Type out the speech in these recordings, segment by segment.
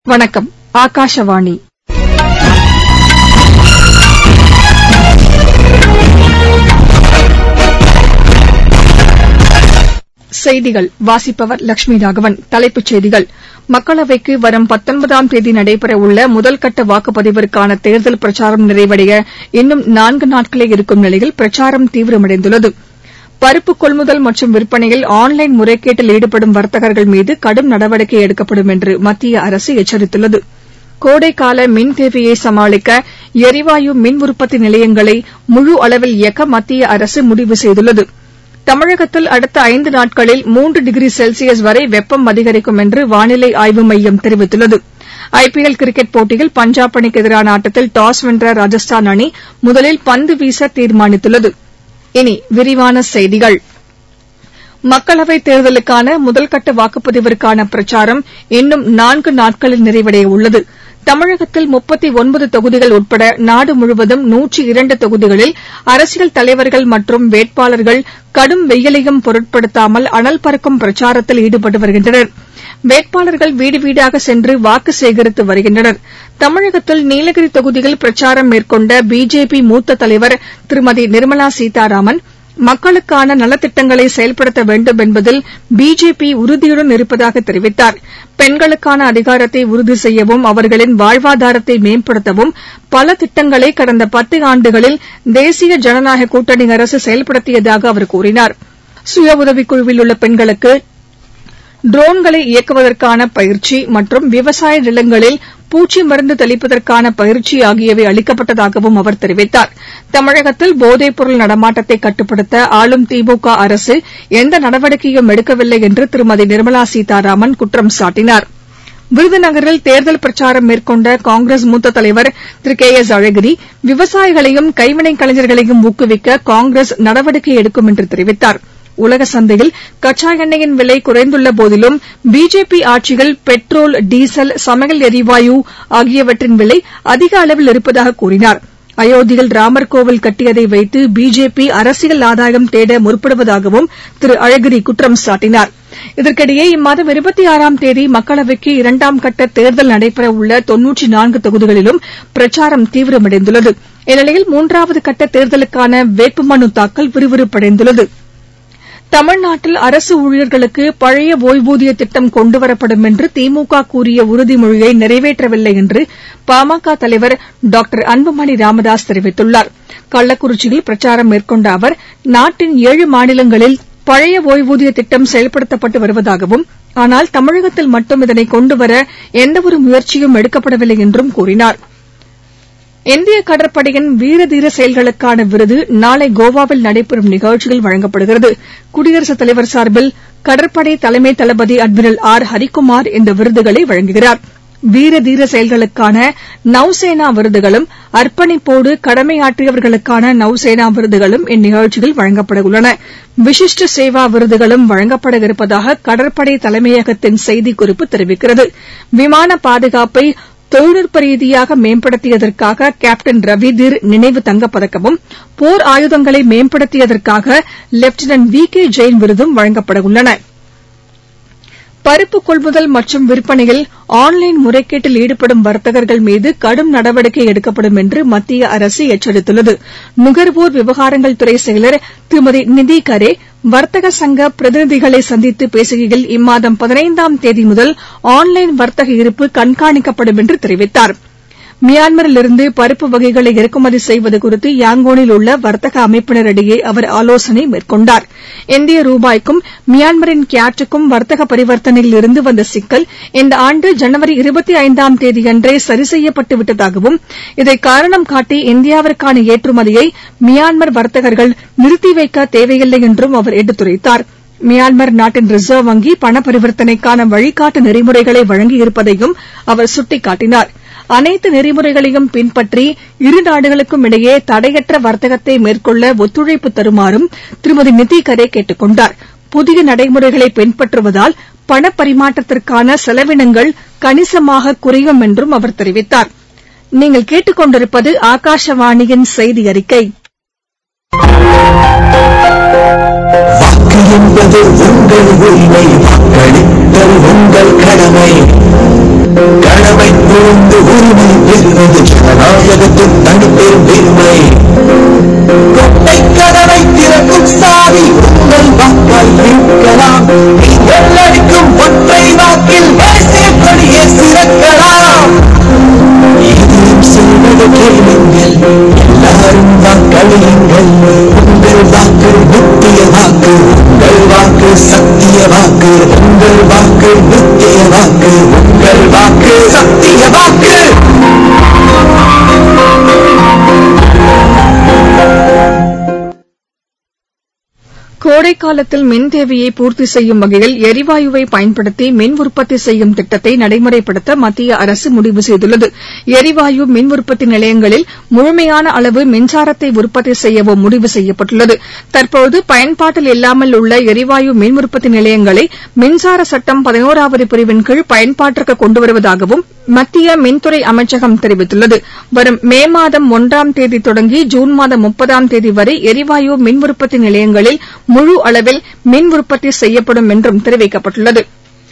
வணக்கம் ஆகாஷவாணி செய்திகள் வாசிப்பவர் லட்சுமி ராகவன் தலைப்புச் செய்திகள் மக்களவைக்கு வரும் பத்தொன்பதாம் தேதி நடைபெறவுள்ள முதல்கட்ட வாக்குப்பதிவிற்கான தேர்தல் பிரச்சாரம் நிறைவடைய இன்னும் நான்கு நாட்களே இருக்கும் நிலையில் பிரச்சாரம் தீவிரமடைந்துள்ளது பருப்பு கொள்முதல் மற்றும் விற்பனையில் ஆன்லைன் முறைகேட்டில் ஈடுபடும் வர்த்தகர்கள் மீது கடும் நடவடிக்கை எடுக்கப்படும் என்று மத்திய அரசு எச்சரித்துள்ளது கோடைக்கால மின் தேவையை சமாளிக்க எரிவாயு மின் உற்பத்தி நிலையங்களை முழு அளவில் இயக்க மத்திய அரசு முடிவு செய்துள்ளது தமிழகத்தில் அடுத்த ஐந்து நாட்களில் மூன்று டிகிரி செல்சியஸ் வரை வெப்பம் அதிகரிக்கும் என்று வானிலை ஆய்வு மையம் தெரிவித்துள்ளது ஐ பி எல் கிரிக்கெட் போட்டியில் பஞ்சாப் அணிக்கு எதிரான ஆட்டத்தில் டாஸ் வென்ற ராஜஸ்தான் அணி முதலில் பந்து வீச தீர்மானித்துள்ளது இனி விரிவான செய்திகள் மக்களவைத் தேர்தலுக்கான முதல்கட்ட வாக்குப்பதிவிற்கான பிரச்சாரம் இன்னும் நான்கு நாட்களில் நிறைவடைய உள்ளது தமிழகத்தில் முப்பத்தி ஒன்பது தொகுதிகள் உட்பட நாடு முழுவதும் நூற்றி இரண்டு தொகுதிகளில் அரசியல் தலைவர்கள் மற்றும் வேட்பாளர்கள் கடும் வெய்யிலையும் பொருட்படுத்தாமல் அனல் பறக்கும் பிரச்சாரத்தில் ஈடுபட்டு வருகின்றனர் வேட்பாளர்கள் வீடு வீடாக சென்று வாக்கு சேகரித்து வருகின்றனர் தமிழகத்தில் நீலகிரி தொகுதியில் பிரச்சாரம் மேற்கொண்ட பிஜேபி மூத்த தலைவர் திருமதி நிர்மலா சீதாராமன் மக்களுக்கான நலத்திட்டங்களை செயல்படுத்த வேண்டும் என்பதில் பிஜேபி உறுதியுடன் இருப்பதாக தெரிவித்தார் பெண்களுக்கான அதிகாரத்தை உறுதி செய்யவும் அவர்களின் வாழ்வாதாரத்தை மேம்படுத்தவும் பல திட்டங்களை கடந்த பத்து ஆண்டுகளில் தேசிய ஜனநாயக கூட்டணி அரசு செயல்படுத்தியதாக அவர் கூறினார் சுய உதவிக்குழுவில் உள்ள பெண்களுக்கு ட்ரோன்களை இயக்குவதற்கான பயிற்சி மற்றும் விவசாய நிலங்களில் பூச்சி மருந்து தெளிப்பதற்கான பயிற்சி ஆகியவை அளிக்கப்பட்டதாகவும் அவர் தெரிவித்தார் தமிழகத்தில் போதைப்பொருள் நடமாட்டத்தை கட்டுப்படுத்த ஆளும் திமுக அரசு எந்த நடவடிக்கையும் எடுக்கவில்லை என்று திருமதி நிர்மலா சீதாராமன் குற்றம் சாட்டினார் விருதுநகரில் தேர்தல் பிரச்சாரம் மேற்கொண்ட காங்கிரஸ் மூத்த தலைவர் திரு கே எஸ் அழகிரி விவசாயிகளையும் கைவினைக் கலைஞர்களையும் ஊக்குவிக்க காங்கிரஸ் நடவடிக்கை எடுக்கும் என்று தெரிவித்தார் உலக சந்தையில் கச்சா எண்ணெயின் விலை குறைந்துள்ள போதிலும் பிஜேபி ஆட்சியில் பெட்ரோல் டீசல் சமையல் எரிவாயு ஆகியவற்றின் விலை அதிக அளவில் இருப்பதாக கூறினார் அயோத்தியில் ராமர் கோவில் கட்டியதை வைத்து பிஜேபி அரசியல் ஆதாயம் தேட முற்படுவதாகவும் திரு அழகிரி குற்றம் சாட்டினார் இதற்கிடையே இம்மாதம் இருபத்தி ஆறாம் தேதி மக்களவைக்கு இரண்டாம் கட்ட தேர்தல் நடைபெறவுள்ள தொன்னூற்றி நான்கு தொகுதிகளிலும் பிரச்சாரம் தீவிரமடைந்துள்ளது இந்நிலையில் மூன்றாவது கட்ட தேர்தலுக்கான வேட்புமனு தாக்கல் விறுவிறுப்படைந்துள்ளது தமிழ்நாட்டில் அரசு ஊழியர்களுக்கு பழைய ஒய்வூதிய திட்டம் கொண்டுவரப்படும் என்று திமுக கூறிய உறுதிமொழியை நிறைவேற்றவில்லை என்று பாமக தலைவர் டாக்டர் அன்புமணி ராமதாஸ் தெரிவித்துள்ளார் கள்ளக்குறிச்சியில் பிரச்சாரம் மேற்கொண்ட அவர் நாட்டின் ஏழு மாநிலங்களில் பழைய ஒய்வூதிய திட்டம் செயல்படுத்தப்பட்டு வருவதாகவும் ஆனால் தமிழகத்தில் மட்டும் இதனை கொண்டுவர எந்தவொரு முயற்சியும் எடுக்கப்படவில்லை என்றும் கூறினார் இந்திய கடற்படையின் வீர தீர செயல்களுக்கான விருது நாளை கோவாவில் நடைபெறும் நிகழ்ச்சியில் வழங்கப்படுகிறது குடியரசுத் தலைவர் சார்பில் கடற்படை தலைமை தளபதி அட்மிரல் ஆர் ஹரிகுமார் இந்த விருதுகளை வழங்குகிறார் வீர தீர செயல்களுக்கான நௌசேனா விருதுகளும் அர்ப்பணிப்போடு கடமையாற்றியவர்களுக்கான நௌசேனா விருதுகளும் இந்நிகழ்ச்சியில் வழங்கப்பட உள்ளன விசிஷ்ட சேவா விருதுகளும் வழங்கப்பட இருப்பதாக கடற்படை தலைமையகத்தின் செய்திக்குறிப்பு தெரிவிக்கிறது விமான பாதுகாப்பை தொழில்நுட்ப ரீதியாக மேம்படுத்தியதற்காக கேப்டன் ரவிதீர் நினைவு தங்கப்பதக்கமும் போர் ஆயுதங்களை மேம்படுத்தியதற்காக லெப்டினன்ட் வி கே ஜெயின் விருதும் வழங்கப்பட உள்ளன பருப்பு கொள்முதல் மற்றும் விற்பனையில் ஆன்லைன் முறைகேட்டில் ஈடுபடும் வர்த்தகர்கள் மீது கடும் நடவடிக்கை எடுக்கப்படும் என்று மத்திய அரசு எச்சரித்துள்ளது நுகர்வோர் விவகாரங்கள் துறை செயலர் திருமதி நிதி கரே வர்த்தக சங்க பிரதிநிதிகளை சந்தித்து பேசுகையில் இம்மாதம் பதினைந்தாம் தேதி முதல் ஆன்லைன் வர்த்தக இருப்பு கண்காணிக்கப்படும் என்று தெரிவித்தார் மியான்மரிலிருந்து பருப்பு வகைகளை இறக்குமதி செய்வது குறித்து யாங்கோனில் உள்ள வர்த்தக அமைப்பினரிடையே அவர் ஆலோசனை மேற்கொண்டார் இந்திய ரூபாய்க்கும் மியான்மரின் கியாட்டுக்கும் வர்த்தக பரிவர்த்தனையில் இருந்து வந்த சிக்கல் இந்த ஆண்டு ஜனவரி இருபத்தி ஐந்தாம் தேதியன்றே சரி செய்யப்பட்டு விட்டதாகவும் இதை காரணம் காட்டி இந்தியாவிற்கான ஏற்றுமதியை மியான்மர் வர்த்தகர்கள் நிறுத்தி வைக்க தேவையில்லை என்றும் அவர் எடுத்துரைத்தார் மியான்மர் நாட்டின் ரிசர்வ் வங்கி பண பரிவர்த்தனைக்கான வழிகாட்டு நெறிமுறைகளை வழங்கியிருப்பதையும் அவர் சுட்டிக்காட்டினார் அனைத்து நெறிமுறைகளையும் பின்பற்றி இரு நாடுகளுக்கும் இடையே தடையற்ற வர்த்தகத்தை மேற்கொள்ள ஒத்துழைப்பு தருமாறும் திருமதி நிதி கரே கேட்டுக் கொண்டார் புதிய நடைமுறைகளை பின்பற்றுவதால் பணப்பரிமாற்றத்திற்கான செலவினங்கள் கணிசமாக குறையும் என்றும் அவர் தெரிவித்தார் நீங்கள் கேட்டுக் கொண்டிருப்பது ஆகாஷவாணியின் செய்தி அறிக்கை வாக்கு என்பது உங்கள் உரிமை வாக்களித்தல் உங்கள் கடமை கடமை புரிந்து உரிமை பெறுவது ஜனநாயகத்தின் தனிப்பெரும் பெருமை கொட்டை கதவை திறக்கும் சாவி உங்கள் வாக்கால் இருக்கலாம் நீங்கள் அளிக்கும் ஒற்றை வாக்கில் தேசிய கொடியை சிறக்கலாம் எதிரும் சொல்வது கேளுங்கள் எல்லாரும் வாக்களியுங்கள் உங்கள் வாக்கு நித்திய வாக்கு உங்கள் வாக்கு சத்திய வாக்கு உங்கள் வாக்கு நித்திய வாக்கு உங்கள் வாக்கு சத்திய வாக்கு கோடை காலத்தில் மின் தேவையை பூர்த்தி செய்யும் வகையில் எரிவாயுவை பயன்படுத்தி மின் உற்பத்தி செய்யும் திட்டத்தை நடைமுறைப்படுத்த மத்திய அரசு முடிவு செய்துள்ளது எரிவாயு மின் உற்பத்தி நிலையங்களில் முழுமையான அளவு மின்சாரத்தை உற்பத்தி செய்யவும் முடிவு செய்யப்பட்டுள்ளது தற்போது பயன்பாட்டில் இல்லாமல் உள்ள எரிவாயு மின் உற்பத்தி நிலையங்களை மின்சார சட்டம் பதினோராவது பிரிவின் கீழ் பயன்பாட்டிற்கு கொண்டுவருவதாகவும் மத்திய மின்துறை அமைச்சகம் தெரிவித்துள்ளது வரும் மே மாதம் ஒன்றாம் தேதி தொடங்கி ஜூன் மாதம் முப்பதாம் தேதி வரை எரிவாயு மின் உற்பத்தி நிலையங்களில் முழு அளவில் மின் உற்பத்தி செய்யப்படும் என்றும் தெரிவிக்கப்பட்டுள்ளது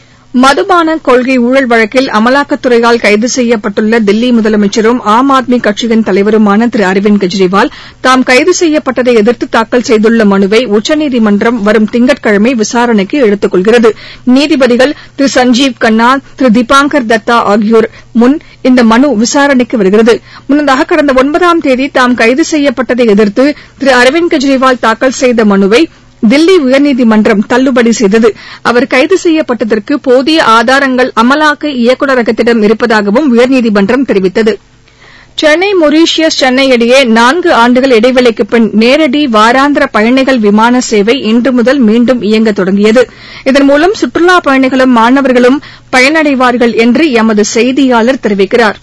மதுபான கொள்கை ஊழல் வழக்கில் அமலாக்கத்துறையால் கைது செய்யப்பட்டுள்ள தில்லி முதலமைச்சரும் ஆம் ஆத்மி கட்சியின் தலைவருமான திரு அரவிந்த் கெஜ்ரிவால் தாம் கைது செய்யப்பட்டதை எதிர்த்து தாக்கல் செய்துள்ள மனுவை உச்சநீதிமன்றம் வரும் திங்கட்கிழமை விசாரணைக்கு எடுத்துக் கொள்கிறது நீதிபதிகள் திரு சஞ்சீவ் கன்னா திரு தீபாங்கர் தத்தா ஆகியோர் முன் இந்த மனு விசாரணைக்கு வருகிறது முன்னதாக கடந்த ஒன்பதாம் தேதி தாம் கைது செய்யப்பட்டதை எதிர்த்து திரு அரவிந்த் கெஜ்ரிவால் தாக்கல் செய்த மனுவை தில்லி உயர்நீதிமன்றம் தள்ளுபடி செய்தது அவர் கைது செய்யப்பட்டதற்கு போதிய ஆதாரங்கள் அமலாக்க இயக்குநரகத்திடம் இருப்பதாகவும் உயர்நீதிமன்றம் தெரிவித்தது சென்னை மொரீஷியஸ் சென்னை இடையே நான்கு ஆண்டுகள் இடைவெளிக்குப் பின் நேரடி வாராந்திர பயணிகள் விமான சேவை இன்று முதல் மீண்டும் இயங்க தொடங்கியது இதன் மூலம் சுற்றுலாப் பயணிகளும் மாணவர்களும் பயனடைவார்கள் என்று எமது செய்தியாளர் தெரிவிக்கிறார்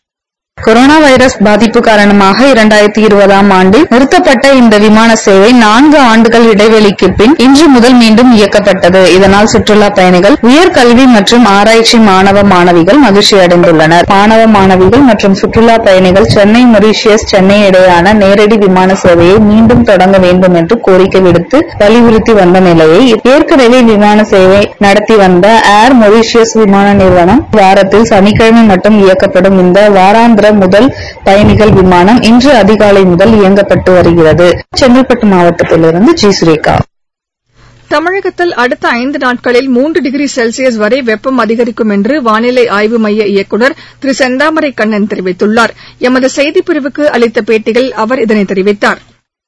கொரோனா வைரஸ் பாதிப்பு காரணமாக இரண்டாயிரத்தி இருபதாம் ஆண்டு நிறுத்தப்பட்ட இந்த விமான சேவை நான்கு ஆண்டுகள் இடைவெளிக்கு பின் இன்று முதல் மீண்டும் இயக்கப்பட்டது இதனால் சுற்றுலா பயணிகள் உயர்கல்வி மற்றும் ஆராய்ச்சி மாணவ மாணவிகள் மகிழ்ச்சி அடைந்துள்ளனர் மாணவ மாணவிகள் மற்றும் சுற்றுலா பயணிகள் சென்னை மொரீஷியஸ் சென்னை இடையேயான நேரடி விமான சேவையை மீண்டும் தொடங்க வேண்டும் என்று கோரிக்கை விடுத்து வலியுறுத்தி வந்த நிலையை ஏற்கனவே விமான சேவை நடத்தி வந்த ஏர் மொரீஷியஸ் விமான நிறுவனம் வாரத்தில் சனிக்கிழமை மட்டும் இயக்கப்படும் இந்த வாராந்திர முதல் பயணிகள் விமானம் இன்று அதிகாலை முதல் இயங்கப்பட்டு வருகிறது செங்கல்பட்டு மாவட்டத்திலிருந்து ஜி சுரேகா தமிழகத்தில் அடுத்த ஐந்து நாட்களில் மூன்று டிகிரி செல்சியஸ் வரை வெப்பம் அதிகரிக்கும் என்று வானிலை ஆய்வு மைய இயக்குநர் திரு செந்தாமரை கண்ணன் தெரிவித்துள்ளார் எமது செய்திப்பிரிவுக்கு அளித்த பேட்டியில் அவர் இதனை தெரிவித்தார்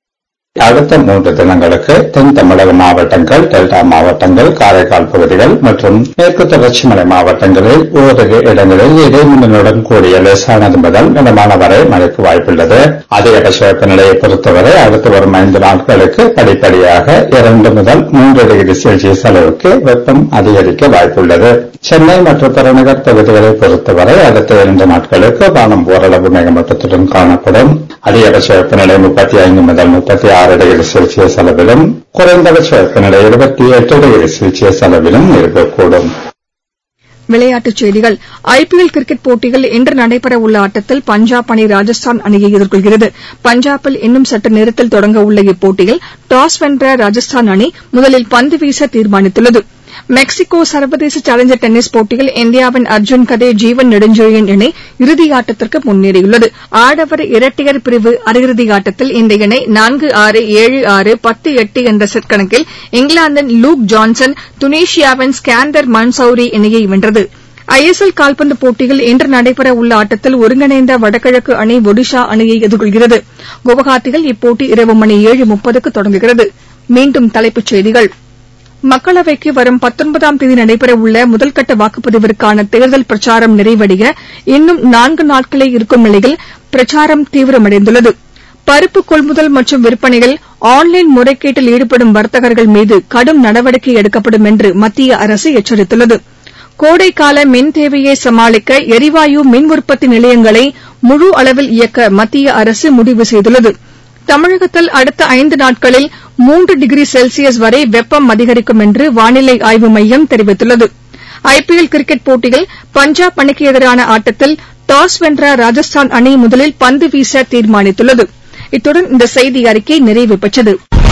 அடுத்த மூன்று தினங்களுக்கு தென் தமிழக மாவட்டங்கள் டெல்டா மாவட்டங்கள் காரைக்கால் பகுதிகள் மற்றும் மேற்கு தொடர்ச்சி மலை மாவட்டங்களில் ஓரிரு இடங்களில் இடைமின்னலுடன் கூடிய லேசானது முதல் மிதமான வரை மழைக்கு வாய்ப்புள்ளது அதிகபட்ச வெப்பநிலையை பொறுத்தவரை அடுத்து வரும் ஐந்து நாட்களுக்கு படிப்படியாக இரண்டு முதல் மூன்று டிகிரி செல்சியஸ் அளவுக்கு வெப்பம் அதிகரிக்க வாய்ப்புள்ளது சென்னை மற்றும் புறநகர் பகுதிகளை பொறுத்தவரை அடுத்த இரண்டு நாட்களுக்கு வானம் ஓரளவு மேகமூட்டத்துடன் காணப்படும் அதிகபட்ச வெப்பநிலை முப்பத்தி ஐந்து முதல் முப்பத்தி ஆறு டிகிரி செல்சியஸ் அளவிலும் குறைந்தபட்ச வெப்பநிலை இருபத்தி எட்டு டிகிரி செல்சியஸ் அளவிலும் இருக்கக்கூடும் விளையாட்டுச் செய்திகள் ஐபிஎல் கிரிக்கெட் போட்டியில் இன்று நடைபெறவுள்ள ஆட்டத்தில் பஞ்சாப் அணி ராஜஸ்தான் அணியை எதிர்கொள்கிறது பஞ்சாபில் இன்னும் சற்று நேரத்தில் தொடங்க உள்ள இப்போட்டியில் டாஸ் வென்ற ராஜஸ்தான் அணி முதலில் பந்து வீச தீர்மானித்துள்ளது மெக்சிகோ சர்வதேச சேலஞ்சர் டென்னிஸ் போட்டியில் இந்தியாவின் அர்ஜுன் கதே ஜீவன் நெடுஞ்செழியன் இணை இறுதியாட்டத்திற்கு முன்னேறியுள்ளது ஆடவர் இரட்டையர் பிரிவு அரையிறுதி ஆட்டத்தில் இந்த இணை நான்கு ஆறு ஏழு ஆறு பத்து எட்டு என்ற செட் கணக்கில் இங்கிலாந்தின் லூக் ஜான்சன் துனிஷியாவின் ஸ்கேந்தர் மன்சௌரி இணையை வென்றது ஐஎஸ்எல் கால்பந்து போட்டியில் இன்று நடைபெற உள்ள ஆட்டத்தில் ஒருங்கிணைந்த வடகிழக்கு அணி ஒடிஷா அணியை எதிர்கொள்கிறது குவஹாத்தியில் இப்போட்டி இரவு மணி ஏழு முப்பதுக்கு தொடங்குகிறது மீண்டும் தலைப்புச் செய்திகள் மக்களவைக்கு வரும் பத்தொன்பதாம் தேதி நடைபெறவுள்ள முதல்கட்ட வாக்குப்பதிவிற்கான தேர்தல் பிரச்சாரம் நிறைவடைய இன்னும் நான்கு நாட்களே இருக்கும் நிலையில் பிரச்சாரம் தீவிரமடைந்துள்ளது பருப்பு கொள்முதல் மற்றும் விற்பனையில் ஆன்லைன் முறைகேட்டில் ஈடுபடும் வர்த்தகர்கள் மீது கடும் நடவடிக்கை எடுக்கப்படும் என்று மத்திய அரசு எச்சரித்துள்ளது கோடைக்கால மின் தேவையை சமாளிக்க எரிவாயு மின் உற்பத்தி நிலையங்களை முழு அளவில் இயக்க மத்திய அரசு முடிவு செய்துள்ளது தமிழகத்தில் அடுத்த ஐந்து நாட்களில் மூன்று டிகிரி செல்சியஸ் வரை வெப்பம் அதிகரிக்கும் என்று வானிலை ஆய்வு மையம் தெரிவித்துள்ளது ஐபிஎல் கிரிக்கெட் போட்டியில் பஞ்சாப் அணிக்கு எதிரான ஆட்டத்தில் டாஸ் வென்ற ராஜஸ்தான் அணி முதலில் பந்து வீச தீர்மானித்துள்ளது இத்துடன் இந்த செய்தி அறிக்கை நிறைவு பெற்றது